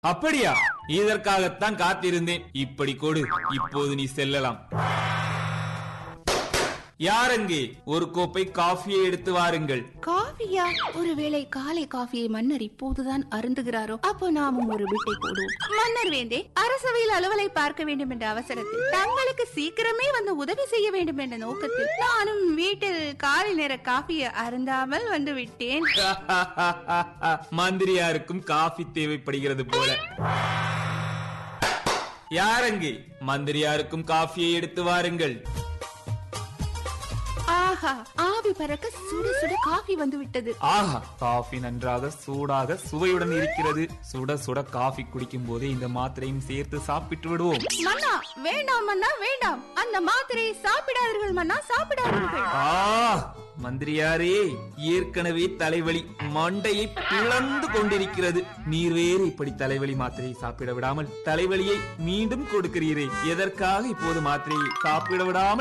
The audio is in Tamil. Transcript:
அப்படியா இதற்காகத்தான் காத்திருந்தேன் இப்படி கொடு இப்போது நீ செல்லலாம் யாரெங்கே ஒரு கோப்பை காஃபியை எடுத்து வாருங்கள் காஃபியா ஒருவேளை காலை காஃபியை மன்னர் இப்போதுதான் அருந்துகிறாரோ அப்போ நாமும் ஒரு விட்டை போடுவோம் மன்னர் வேந்தே அரசவையில் அலுவலை பார்க்க வேண்டும் என்ற அவசரத்தில் தங்களுக்கு சீக்கிரமே வந்து உதவி செய்ய வேண்டும் என்ற நோக்கத்தில் நானும் வீட்டில் காலை நேர காஃபியை அருந்தாமல் வந்து விட்டேன் மந்திரியாருக்கும் காஃபி தேவைப்படுகிறது போல யாரெங்கே மந்திரியாருக்கும் காஃபியை எடுத்து வாருங்கள் ஆஹா ஆவி பறக்க சுட சுட காஃபி வந்து விட்டது ஆஹா காஃபி நன்றாக சூடாக சுவையுடன் இருக்கிறது சுட சுட காஃபி குடிக்கும் போதே இந்த மாத்திரையும் சேர்த்து சாப்பிட்டு விடுவோம் மன்னா வேண்டாம் மன்னா வேண்டாம் அந்த மாத்திரையை சாப்பிடாதீர்கள் மன்னா சாப்பிடாதீர்கள் ஆ மந்திரியாரே ஏற்கனவே தலைவலி மண்டையை பிளந்து கொண்டிருக்கிறது நீர் வேறு இப்படி தலைவலி மாத்திரையை சாப்பிட விடாமல் தலைவலியை மீண்டும் கொடுக்கிறீரே எதற்காக இப்போது மாத்திரையை சாப்பிட விடாமல்